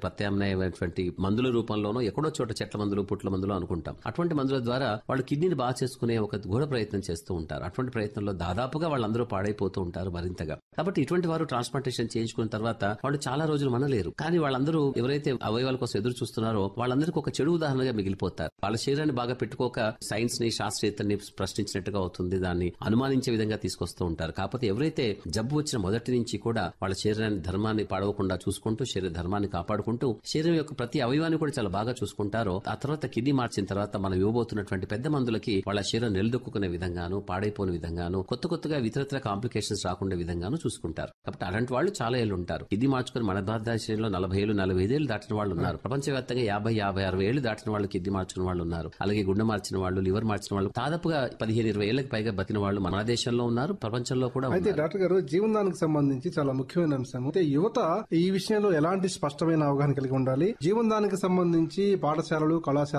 ప్రత్యామ్నాయమైనటువంటి మందుల రూపంలోనో ఎక్కడో చోట చెట్ల మందులు పుట్ల మందులు అనుకుంటాం అటువంటి మందుల ద్వారా వాళ్ళు కిడ్నీని బాగా చేసుకునే ఒక ఘోర ప్రయత్నం చేస్తూ ఉంటారు అటువంటి ప్రయత్నంలో దాదాపుగా వాళ్ళందరూ పాడైపోతూ ఉంటారు మరింతగా కాబట్టి ఇటువంటి వారు ట్రాన్స్ప్లాంటేషన్ చేయించుకున్న తర్వాత వాళ్ళు చాలా రోజులు మనలేరు కానీ వాళ్ళందరూ ఎవరైతే అవయవాల కోసం ఎదురు చూస్తున్నారో వాళ్ళందరికీ ఒక చెడు ఉదాహరణగా మిగిలిపోతారు వాళ్ళ శరీరాన్ని బాగా పెట్టుకోక సైన్స్ ని శాస్త్రీయతని ప్రశ్నించినట్టుగా అవుతుంది దాన్ని అనుమానించే విధంగా తీసుకొస్తూ ఉంటారు కాకపోతే ఎవరైతే జబ్బు వచ్చిన మొదటి నుంచి కూడా వాళ్ళ శరీరాన్ని ధర్మాన్ని పాడవకుండా చూసుకుంటూ శరీర ధర్మాన్ని కాపాడుకుంటూ శరీరం యొక్క ప్రతి అవయవాన్ని కూడా చాలా బాగా చూసుకుంటారో ఆ తర్వాత కిడ్నీ మార్చిన తర్వాత మనం ఇవ్వబోతున్నటువంటి పెద్ద మందులకి వాళ్ళ శరీరం నిలదొక్కునే విధంగాను పాడైపోయిన విధంగాను కొత్త కొత్తగా ఇతరత్ర కాంప్లికేషన్స్ రాకుండా విధంగాను చూసుకుంటారు కాబట్టి అలాంటి వాళ్ళు చాలా ఏళ్ళు ఉంటారు ఇది మార్చుకుని మన భారతదేశంలో నలభై ఏళ్ళు నలభై ఐదేళ్లు దాటిన వాళ్ళు ఉన్నారు ప్రపంచవ్యాప్తంగా యాభై యాభై అరవై ఏళ్లు దాటిన వాళ్ళు కిడ్నీ మార్చుకున్న వాళ్ళు ఉన్నారు అలాగే గుండె మార్చిన వాళ్ళు లివర్ మార్చిన వాళ్ళు దాదాపుగా పదిహేను ఇరవై ఏళ్లకు పైగా బతిన వాళ్ళు మన దేశంలో ఉన్నారు ప్రపంచంలో కూడా అయితే ఉన్నారు డాక్టర్ గారు జీవనదానికి సంబంధించి చాలా ముఖ్యమైన అంశం అయితే యువత ఈ విషయంలో ఎలాంటి స్పష్టమైన అవగాహన కలిగి ఉండాలి జీవనదానికి సంబంధించి పాఠశాలలు కళాశాల